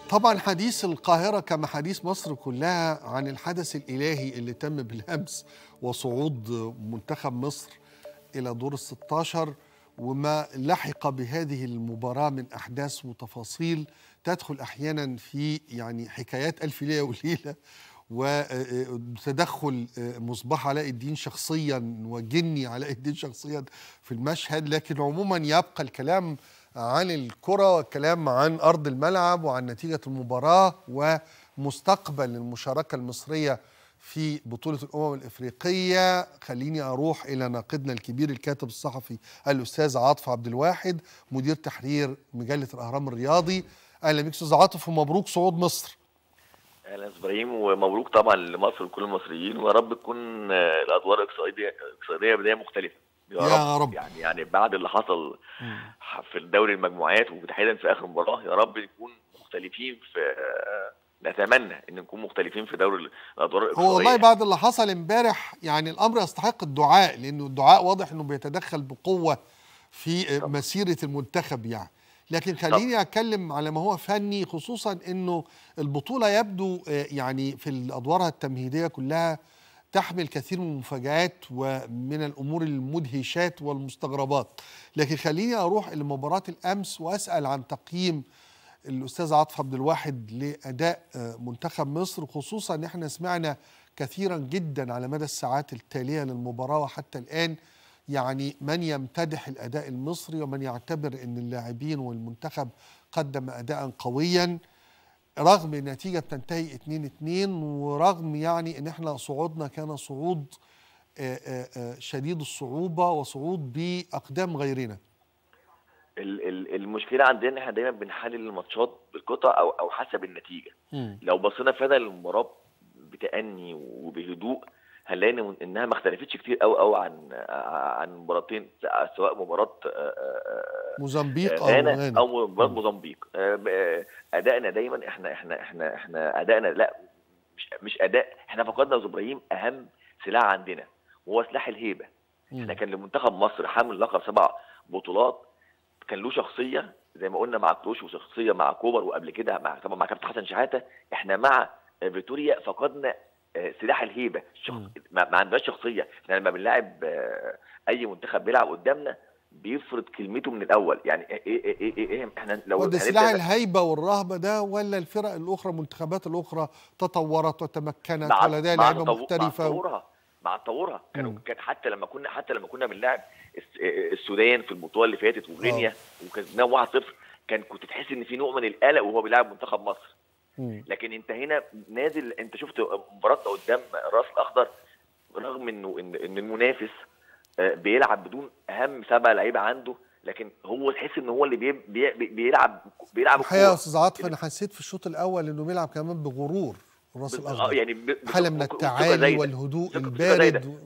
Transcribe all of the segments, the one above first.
طبعا حديث القاهرة كما حديث مصر كلها عن الحدث الإلهي اللي تم بالأمس وصعود منتخب مصر إلى دور الستاشر وما لحق بهذه المباراة من أحداث وتفاصيل تدخل أحيانا في يعني حكايات ألف ليلة وليلة وتدخل مصباح علاء الدين شخصيا وجني علاء الدين شخصيا في المشهد لكن عموما يبقى الكلام عن الكرة والكلام عن أرض الملعب وعن نتيجة المباراة ومستقبل المشاركة المصرية في بطولة الأمم الإفريقية خليني أروح إلى ناقدنا الكبير الكاتب الصحفي الأستاذ عاطف عبد الواحد مدير تحرير مجلة الأهرام الرياضي أهلا بك أستاذ عاطف ومبروك صعود مصر اهلا ابراهيم ومبروك طبعا لمصر وكل المصريين ويا رب تكون الادوار الاقتصاديه الاقتصاديه بدايه مختلفه يا, يا رب. يعني يعني بعد اللي حصل في الدوري المجموعات وتحديدا في اخر مباراه يا رب نكون مختلفين في نتمنى ان نكون مختلفين في دوري الادوار الاقتصاديه هو والله بعد اللي حصل امبارح يعني الامر يستحق الدعاء لانه الدعاء واضح انه بيتدخل بقوه في طب. مسيره المنتخب يعني لكن خليني طب. اتكلم على ما هو فني خصوصا انه البطوله يبدو يعني في الادوارها التمهيديه كلها تحمل كثير من المفاجآت ومن الامور المدهشات والمستغربات لكن خليني اروح لمباراه الامس واسال عن تقييم الاستاذ عاطف عبد الواحد لاداء منتخب مصر خصوصا ان احنا سمعنا كثيرا جدا على مدى الساعات التاليه للمباراه وحتى الان يعني من يمتدح الاداء المصري ومن يعتبر ان اللاعبين والمنتخب قدم اداء قويا رغم النتيجه بتنتهي 2 2 ورغم يعني ان احنا صعودنا كان صعود شديد الصعوبه وصعود باقدام غيرنا المشكله عندنا احنا دايما بنحلل الماتشات بالقطع او او حسب النتيجه م. لو بصينا فعلا للمباراه بتأني وبهدوء هنلاقي انها ما اختلفتش كتير قوي قوي عن عن مباراتين سواء مباراه موزمبيق او غانا او مباراه موزمبيق ادائنا دايما احنا احنا احنا احنا ادائنا لا مش مش اداء احنا فقدنا يا ابراهيم اهم سلاح عندنا وهو سلاح الهيبه احنا كان لمنتخب مصر حامل لقب سبع بطولات كان له شخصيه زي ما قلنا مع كروش وشخصيه مع كوبر وقبل كده مع طبعا مع كابتن حسن شحاته احنا مع فيتوريا فقدنا سلاح الهيبه شخص... ما, ما عندناش شخصيه احنا لما بنلاعب اي منتخب بيلعب قدامنا بيفرض كلمته من الاول يعني ايه ايه ايه, إيه, إيه احنا لو وده سلاح الهيبه والرهبه ده ولا الفرق الاخرى المنتخبات الاخرى تطورت وتمكنت ولا ده لعيبه مختلفه مع تطورها مع تطورها كانوا كان حتى لما كنا حتى لما كنا بنلاعب السودان في البطوله اللي فاتت وغينيا وكسبناهم 1-0 كان كنت تحس ان في نوع من القلق وهو بيلعب منتخب مصر لكن انت هنا نازل انت شفت مباراتنا قدام الراس الاخضر رغم انه ان, إن المنافس بيلعب بدون اهم سبع لعيبه عنده لكن هو تحس ان هو اللي بي بي بيلعب بيلعب الحقيقه يا استاذ عاطف انا حسيت في الشوط الاول انه بيلعب كمان بغرور الراس الاخضر يعني حاله من التعالي والهدوء البارد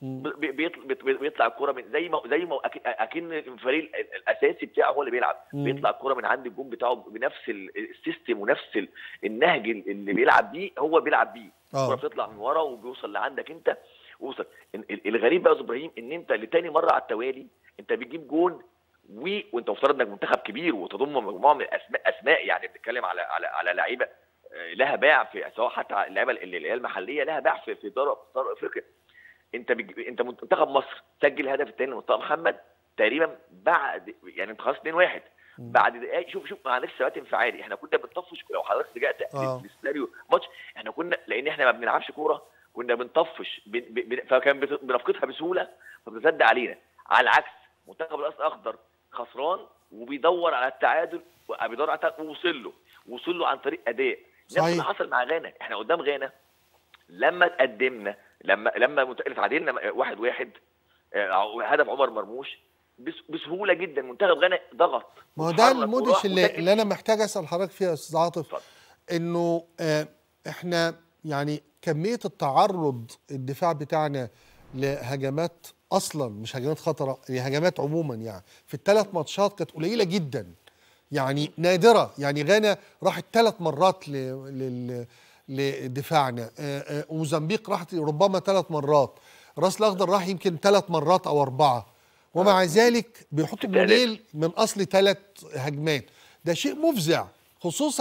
بيطلع الكوره من زي ما زي ما اكن الفريق الاساسي بتاعه هو اللي بيلعب مم. بيطلع الكوره من عند الجون بتاعه بنفس السيستم ونفس النهج اللي بيلعب بيه هو بيلعب بيه الكوره بتطلع من ورا وبيوصل لعندك انت وصل الغريب بقى يا ابراهيم ان انت لتاني مره على التوالي انت بتجيب جون و... وانت مفترض انك منتخب كبير وتضم مجموعه من الاسماء اسماء يعني بنتكلم على على على لعيبه لها باع في سواء حتى اللعيبه اللي هي المحليه لها باع في في دوري افريقيا انت بج... انت منتخب مصر سجل الهدف الثاني لمصطفى محمد تقريبا بعد يعني انت خلاص 2 1 بعد دقايق شوف شوف معلش ثبات انفعالي احنا كنا بنطفش لو حضرتك رجعت للسيناريو ماتش احنا كنا لان احنا ما بنلعبش كوره كنا بنطفش ب... ب... فكان بنفقدها بسهوله فبتصدق علينا على العكس منتخب الاصل الاخضر خسران وبيدور على التعادل بيدور على التعادل ووصل له وصل له عن طريق اداء نفس اللي حصل مع غانا احنا قدام غانا لما تقدمنا لما لما اتعادلنا واحد واحد هدف عمر مرموش بسهوله جدا منتخب غانا ضغط ما هو ده المدهش اللي, اللي انا محتاج اسال حضرتك فيها يا استاذ عاطف انه آه احنا يعني كميه التعرض الدفاع بتاعنا لهجمات اصلا مش هجمات خطره هجمات عموما يعني في الثلاث ماتشات كانت قليله جدا يعني نادره يعني غانا راحت ثلاث مرات لل لدفاعنا موزمبيق راحت ربما ثلاث مرات راس الاخضر راح يمكن ثلاث مرات او اربعه ومع ذلك بيحطوا جولين من اصل ثلاث هجمات ده شيء مفزع خصوصا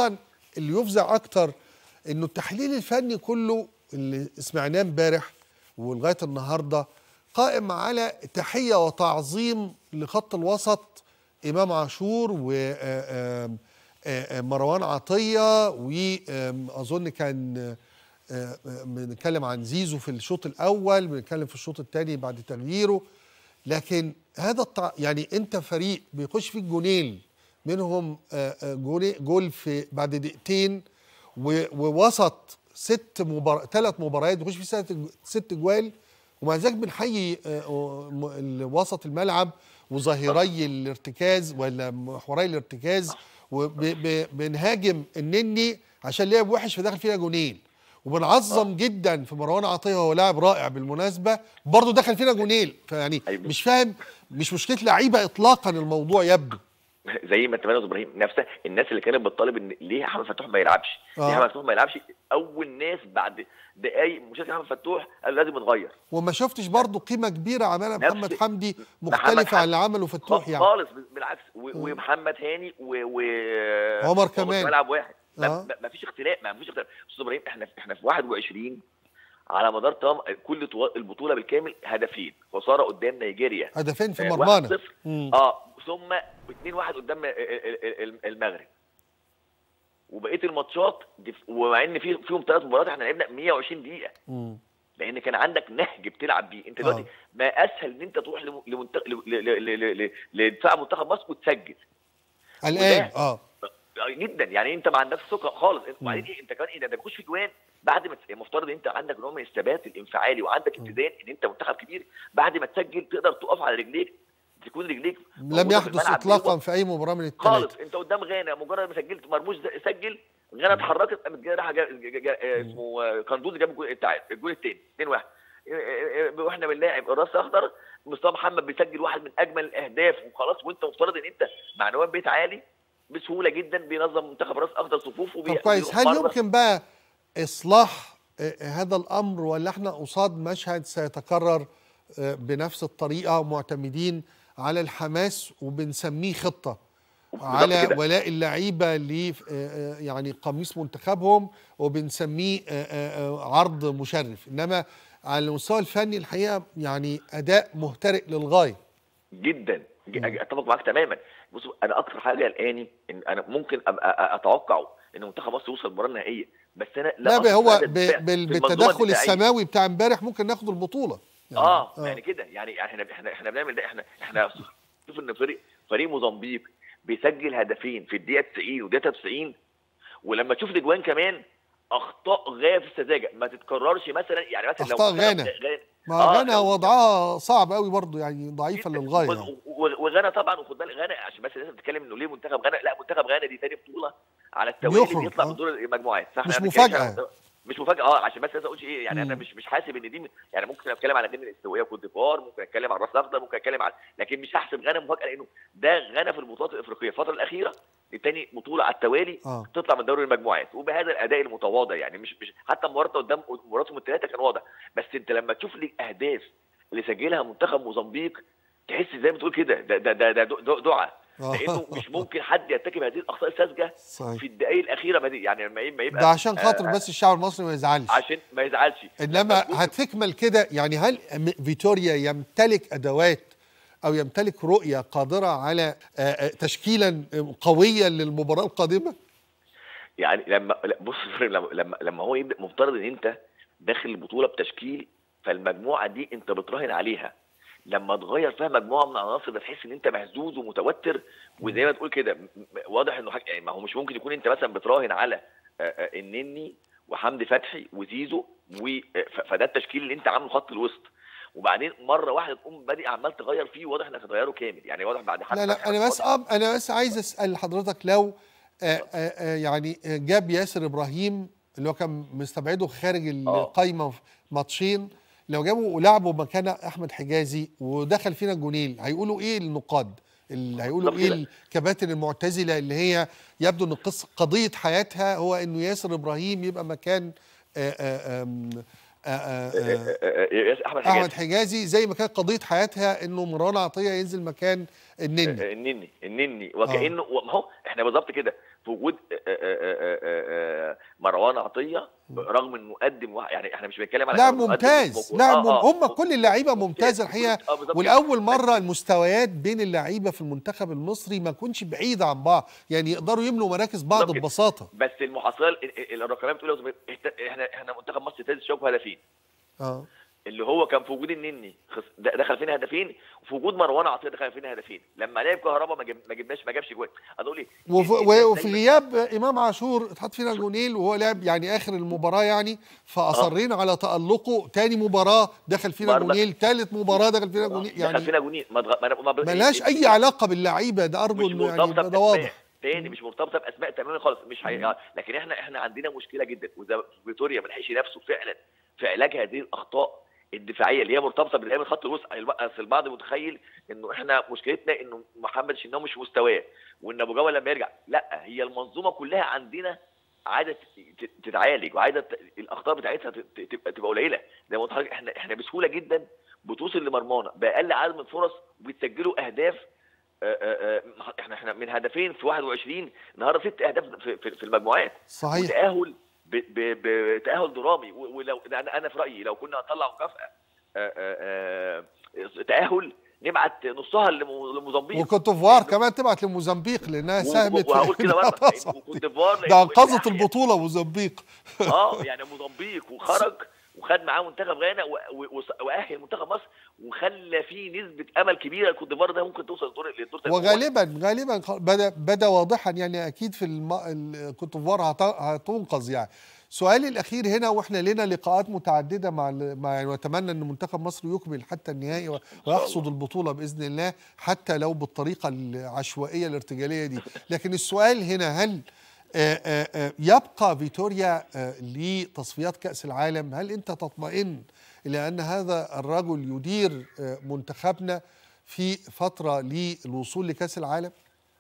اللي يفزع اكتر انه التحليل الفني كله اللي سمعناه امبارح ولغايه النهارده قائم على تحيه وتعظيم لخط الوسط امام عاشور و آه، آم، آه، آه، مروان عطيه واظن كان آه، آه، بنتكلم عن زيزو في الشوط الاول بنتكلم في الشوط الثاني بعد تغييره لكن هذا التع... يعني انت فريق بيخش فيك جونين منهم آه، آه، جول جول في بعد دقيقتين و- ووسط ست مبار... ثلاث مباريات بيخش فيه ست ست جوال ومع ذلك بنحيي آه، م- ال- وسط الملعب وظهيري الارتكاز ولا محوري الارتكاز وبنهاجم النني عشان لعب وحش فدخل فينا جونين وبنعظم جدا في مروان عطيه هو لاعب رائع بالمناسبه برضه دخل فينا جونين فيعني أيوة. مش فاهم مش مشكله لعيبه اطلاقا الموضوع يبدو زي ما اتمنى ابراهيم نفسه الناس اللي كانت بتطالب ان ليه احمد فتوح ما يلعبش؟ آه. ليه احمد فتوح ما يلعبش؟ اول ناس بعد دقايق مشاركه احمد فتوح قالوا لازم يتغير وما شفتش برضه قيمه كبيره عملها نفس- محمد حمدي محمد مختلفه عن اللي حمدي. عمله فتوح يعني خالص بالعكس و- ومحمد هاني و, و... عمر هو كمان. في ملعب واحد ما, آه. ما- ما فيش اختلاف ما فيش اختلاف استاذ ابراهيم احنا احنا في 21 على مدار تمام كل طوال البطوله بالكامل هدفين خساره قدام نيجيريا هدفين في آه، مرمانا 1-0. مم. اه ثم 2 1 قدام ال- ال- ال- المغرب وبقيه الماتشات دف- ومع ان في فيهم ثلاث مباريات احنا لعبنا 120 دقيقه مم. لان كان عندك نهج بتلعب بيه انت دلوقتي آه. ما اسهل ان انت تروح لم- لمنتخب ل- ل- ل- ل- لدفاع منتخب مصر وتسجل الان وده- اه جدا يعني انت ما عندكش ثقه خالص وبعدين ايه انت كمان ايه ده ده بيخش في جوان بعد ما تس- المفترض ان انت عندك نوع من الثبات الانفعالي وعندك اتزان ان انت منتخب كبير بعد ما تسجل تقدر تقف على رجليك تكون رجليك لم موجودة في يحدث الملعب اطلاقا جوه. في اي مباراه من خالص الثلاثه انت قدام غانا مجرد ما سجلت مرموش ده- سجل غانا اتحركت قامت جايه راح جا- جا- جا- آه، اسمه آه، قندوزي جاب الجول التع- الجول الثاني 2 1 واحنا بنلاعب الراس اخضر مصطفى محمد بيسجل واحد من اجمل الاهداف وخلاص وانت مفترض ان انت معنويات بيت عالي بسهوله جدا بينظم منتخب راس اخضر صفوفه طب كويس هل يمكن بقى اصلاح آه، هذا الامر ولا احنا قصاد مشهد سيتكرر آه، بنفس الطريقه معتمدين على الحماس وبنسميه خطه على كده. ولاء اللعيبه ل آه، آه، يعني قميص منتخبهم وبنسميه آه، آه، آه، عرض مشرف انما على المستوى الفني الحقيقه يعني اداء مهترئ للغايه جدا ج- اتفق معاك تماما بص انا اكتر حاجه قلقاني ان انا ممكن ابقى اتوقعه ان منتخب مصر يوصل المباراه النهائيه بس انا لا أثق هو في هذا ب- الدفاع بال- في المنظومة بالتدخل الدفاعية. السماوي بتاع امبارح ممكن ناخد البطوله يعني اه يعني كده يعني يعني احنا احنا احنا بنعمل ده احنا احنا شوف ان فريق فريق موزمبيق بيسجل هدفين في الدقيقه 90 والدقيقه 90 ولما تشوف الاجوان كمان اخطاء غايه في السذاجه ما تتكررش مثلا يعني مثلا لو أخطاء منتخب غانا. غانا ما آه، غانا لو- وضعها صعب قوي برضو يعني ضعيفه جداً. للغايه و- يعني. و- وغانا طبعا وخد بالك غانا عشان بس الناس بتتكلم انه ليه منتخب غانا لا منتخب غانا دي تاني بطوله على التوالي بيخرج، بيطلع آه. من دور المجموعات فاحنا مش ما بنتكلمش مفاجأة. على- مش مفاجاه اه عشان بس الناس اقولش ايه يعني انا مم. مش مش حاسب ان دي يعني ممكن اتكلم على غينيا الاستوائيه وكوت ديفوار ممكن اتكلم على الراس الاخضر ممكن اتكلم على لكن مش هحسب غانا مفاجاه لانه ده غانا في البطولات الافريقيه الفتره الاخيره دي تاني بطوله على التوالي آه. تطلع من دوري المجموعات وبهذا الاداء المتواضع يعني مش مش حتى مباراه قدام مباراتهم الثلاثه كان واضح بس انت لما تشوف لي الاهداف اللي سجلها منتخب موزمبيق تحس زي ما تقول كده ده ده ده, ده دع- دعاء آه. لانه مش ممكن حد يرتكب هذه الاخطاء الساذجه صحيح. في الدقائق الاخيره ما دي- يعني لما ما يبقى ده عشان خاطر آه، بس الشعب المصري ما يزعلش عشان ما يزعلش انما تكون- هتكمل كده يعني هل م- فيتوريا يمتلك ادوات او يمتلك رؤيه قادره على آه، آه، تشكيلا قويا للمباراه القادمه يعني لما لا، بص لما لما لما هو يبدا مفترض ان انت داخل البطوله بتشكيل فالمجموعه دي انت بتراهن عليها لما تغير فيها مجموعه من العناصر بتحس ان انت مهزوز ومتوتر وزي ما تقول كده م- م- واضح انه حاجة يعني ما هو مش ممكن يكون انت مثلا بتراهن على آه، آه، النني وحمدي فتحي وزيزو و آه، ف- فده التشكيل اللي انت عامله خط الوسط وبعدين مره واحده تقوم بادئ عمال تغير فيه واضح انك هتغيره كامل يعني واضح بعد حتى لا لا انا بس أب انا بس عايز اسال حضرتك لو آه، آه، آه، يعني آه، جاب ياسر ابراهيم اللي هو كان مستبعده خارج القايمه في ماتشين لو جابوا ولعبوا مكان احمد حجازي ودخل فينا جونين هيقولوا ايه النقاد اللي هيقولوا بالظبط ايه كده. الكباتن المعتزله اللي هي يبدو ان قصه قضيه حياتها هو انه ياسر ابراهيم يبقى مكان آه، آه، آم، آه، آه، آه، آه، آه، احمد حجاز احمد حجازي زي ما كانت قضيه حياتها انه مروان عطيه ينزل مكان النني النني النني وكانه ما هو احنا بالظبط كده في وجود آه، آه، آه، آه، مروان عطيه رغم انه قدم واحد- يعني احنا مش بنتكلم على لاعب إنه قدم ممتاز مك- لاعب آه، مم... آه، هم كل اللعيبه ممتازه الحقيقه آه، بالظبط كده. ولاول مره المستويات بين اللعيبه في المنتخب المصري ما تكونش بعيده عن بعض يعني يقدروا يملوا مراكز بعض بالظبط كده. ببساطه بس المحصله ال- ال- الرقميه بتقول يا زميلي، إحنا- احنا احنا منتخب مصر تاز شوف هدفين اه اللي هو كان في وجود النني خس- د- دخل فينا هدفين وفي وجود مروان عطيه دخل فينا هدفين لما لعب كهربا ما جاب- ما جبناش ما جابش جوان هنقول ايه وف... الناس و- وفي دايماً- غياب امام عاشور اتحط فينا جونين وهو لعب يعني اخر المباراه يعني فاصرينا على تالقه تاني مباراه دخل فينا برضه. جونين ثالث مباراه دخل فينا جونين دخل يعني فينا جونين ما تغ- ما ما ملاش اي علاقه باللعيبه ده ارجو مش انه يعني مرتبطه يبقى ده باسماء واضح تاني مش مرتبطه باسماء تماما خالص مش حقيقة. لكن احنا احنا عندنا مشكله جدا وده فيتوريا ما لحقش نفسه فعلا في علاج هذه الاخطاء الدفاعيه اللي هي مرتبطه بدائما خط الوسط اصل البعض متخيل انه احنا مشكلتنا انه محمد شناوي مش مستواه وان ابو جبل لما يرجع لا هي المنظومه كلها عندنا عايزه ت- ت- تتعالج وعايزه ت- الاخطاء بتاعتها ت- ت- تبقى تبقى قليله زي ما قلت لحضرتك احنا احنا بسهوله جدا بتوصل لمرمانا باقل عدد من الفرص وبتسجلوا اهداف آه، آه، آه، احنا احنا من هدفين في 21 النهارده ست اهداف في, في, في المجموعات صحيح وتاهل ب- ب- بتاهل درامي و- ولو ده انا انا في رايي لو كنا هنطلع مكافاه آه، آه، آه، تاهل نبعت نصها لمو- لموزمبيق وكوت ديفوار كمان تبعت لموزمبيق لانها و- ساهمت في وهقول كده إنها برضه تصعد. وكوت ديفوار ده لأن- انقذت يعني- البطوله موزمبيق اه يعني موزمبيق وخرج وخد معاه منتخب غانا و- و- وص- واهل منتخب مصر وخلى فيه نسبه امل كبيره الكوت ديفوار ده ممكن توصل للدور للدور المجموعات. وغالبا غالبا خ- بدا بدا واضحا يعني اكيد في الم... ال- كوت ديفوار هت- هتنقذ يعني سؤالي الاخير هنا واحنا لنا لقاءات متعدده مع ال- مع يعني واتمنى ان منتخب مصر يكمل حتى النهائي و- ويحصد البطوله باذن الله حتى لو بالطريقه العشوائيه الارتجاليه دي لكن السؤال هنا هل آه، آه، آه، يبقى فيتوريا آه، لتصفيات كاس العالم هل انت تطمئن الى ان هذا الرجل يدير آه، منتخبنا في فتره للوصول لكاس العالم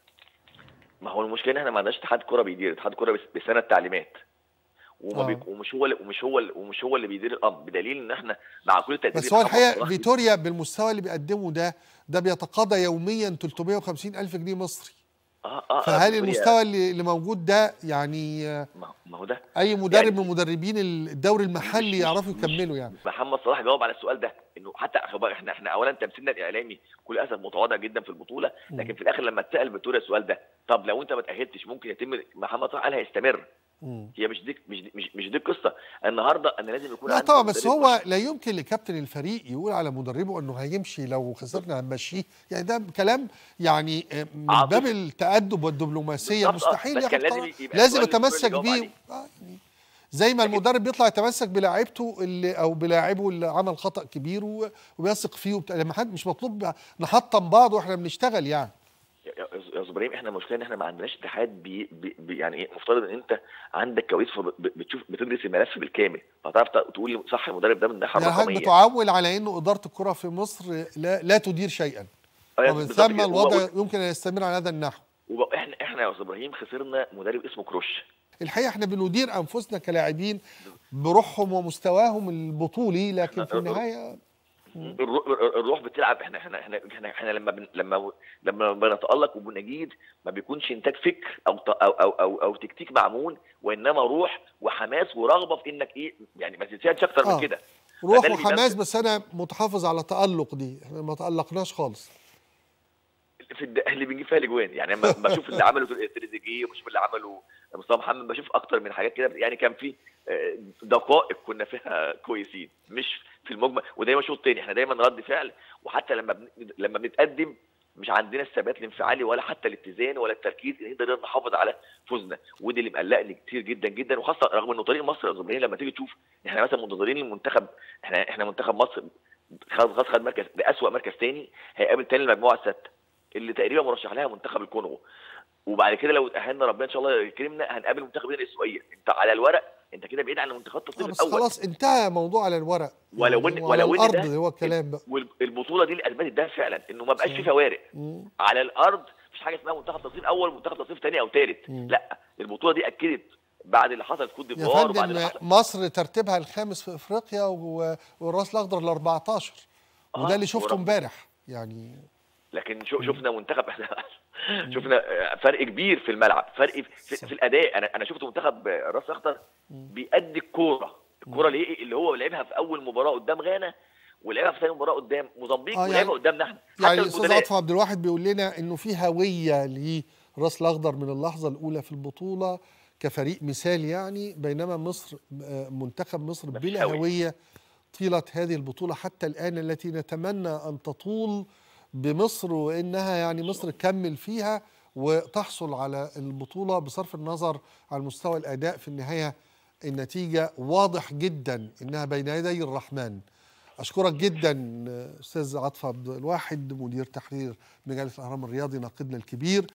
ما هو المشكله إن احنا ما عندناش اتحاد كوره بيدير اتحاد كوره بس- بسنه تعليمات وما آه. بيك ومش هو اللي ومش هو اللي ومش هو اللي بيدير الامر بدليل ان احنا مع كل التقدير بس هو لمحمد الحقيقه صلاح فيتوريا بالمستوى اللي بيقدمه ده ده بيتقاضى يوميا 350 الف جنيه مصري اه اه فهل فيتوريا- المستوى اللي اللي موجود ده يعني آه، ما ما هو ده اي مدرب يعني- من مدربين الدوري المحلي مش- يعرفوا مش- يكملوا يعني محمد صلاح جاوب على السؤال ده انه حتى خبر احنا احنا اولا تمثيلنا الاعلامي كل اسف متواضع جدا في البطوله لكن في الاخر لما اتسال فيتوريا السؤال ده طب لو انت ما تاهلتش ممكن يتم محمد صلاح قال هيستمر مم. هي مش دي مش دي مش, مش دي القصه النهارده انا لازم يكون لا عندي طبعا بس مدرب هو لا يمكن لكابتن الفريق يقول على مدربه انه هيمشي لو خسرنا هنمشيه يعني ده كلام يعني آه، من عاطفي. باب التأدب والدبلوماسيه بالظبط، آه. مستحيل بس ياخد كان لازم قرار. يبقى لازم السؤال اللي يتمسك الدكتور بيه يجاوب آه، يعني زي ما المدرب بيطلع يتمسك بلاعيبته اللي او بلاعبه اللي عمل خطأ كبير و- وبيثق فيه وبتاع لما حد مش مطلوب نحطم بعض واحنا بنشتغل يعني يا يا استاذ ابراهيم احنا المشكله ان احنا ما عندناش اتحاد بي بي بي يعني ايه مفترض ان انت عندك كواليس فب- بتشوف بتدرس الملف بالكامل فتعرف تقول لي صح المدرب ده من الناحيه يعني حضرتك الرقميه بتعول على انه اداره الكره في مصر لا, لا تدير شيئا آه، ومن بالظبط ثم كده. الوضع وبقول- يمكن ان يستمر على هذا النحو وبقى احنا احنا يا استاذ ابراهيم خسرنا مدرب اسمه كروش الحقيقه احنا بندير انفسنا كلاعبين بروحهم ومستواهم البطولي لكن في النهايه الرو- الروح بتلعب احنا احنا احنا احنا, احنا لما بن لما لما بنتالق وبنجيد ما بيكونش انتاج فكر او ت- او او او, أو تكتيك معمول وانما روح وحماس ورغبه في انك ايه يعني ما تنساش اكتر آه. من كده روح فده اللي وحماس بيبان بس انا متحافظ على تألق دي احنا ما تألقناش خالص في الد... اللي بنجيب فيها الاجوان يعني لما بشوف اللي عمله تريزيجيه وبشوف اللي عمله مصطفى محمد بشوف اكتر من حاجات كده يعني كان في آه، دقائق كنا فيها كويسين مش في المجمل ودايما شوط تاني احنا دايما رد فعل وحتى لما بن... لما بنتقدم مش عندنا الثبات الانفعالي ولا حتى الاتزان ولا التركيز ان نقدر نحافظ على فوزنا ودي اللي مقلقني كتير جدا جدا وخاصه رغم انه طريق مصر يا زميلي لما تيجي تشوف احنا مثلا منتظرين المنتخب احنا احنا منتخب مصر خد خد خد مركز ده اسوأ مركز تاني هيقابل تاني المجموعه السادسه اللي تقريبا مرشح لها منتخب الكونغو وبعد كده لو اتاهلنا ربنا ان شاء الله يكرمنا هنقابل منتخب غير الاسرائيليه انت على الورق انت كده بعيد عن منتخبات آه التصنيف بس الاول خلاص انتهى موضوع على الورق ولو يعني إن- وعلى ولو إن الارض ده- هو الكلام بقى والبطوله دي اللي اثبتت ده فعلا انه ما بقاش في صحيح. فوارق مم. على الارض مفيش حاجه اسمها منتخب تصنيف اول ومنتخب تصنيف ثاني او ثالث مم. لا البطوله دي اكدت بعد اللي حصل في كوت يا ديفوار وبعد اللي فندم حصل مصر ترتيبها الخامس في افريقيا و- والراس الاخضر ال 14 وده آه، اللي شفته ورب- امبارح يعني لكن شو شفنا منتخب احنا شفنا آه، فرق كبير في الملعب فرق في, في, صح. في الاداء انا انا شفت منتخب آه، راس اخضر بيأدي الكوره الكوره اللي إيه- اللي هو لعبها في اول مباراه قدام غانا ولعبها في ثاني مباراه قدام موزمبيق آه، ولعبها يعني- قدامنا احنا يعني حتى الاستاذ البدلاء. عاطف عبد الواحد بيقول لنا انه في هويه لراس الاخضر من اللحظه الاولى في البطوله كفريق مثالي يعني بينما مصر آه، منتخب مصر مفيش بلا هوية. هويه طيله هذه البطوله حتى الان التي نتمنى ان تطول بمصر وانها يعني مصر تكمل فيها وتحصل على البطوله بصرف النظر عن مستوى الاداء في النهايه النتيجه واضح جدا انها بين يدي الرحمن اشكرك جدا استاذ عاطف عبد الواحد مدير تحرير مجله الاهرام الرياضي ناقدنا الكبير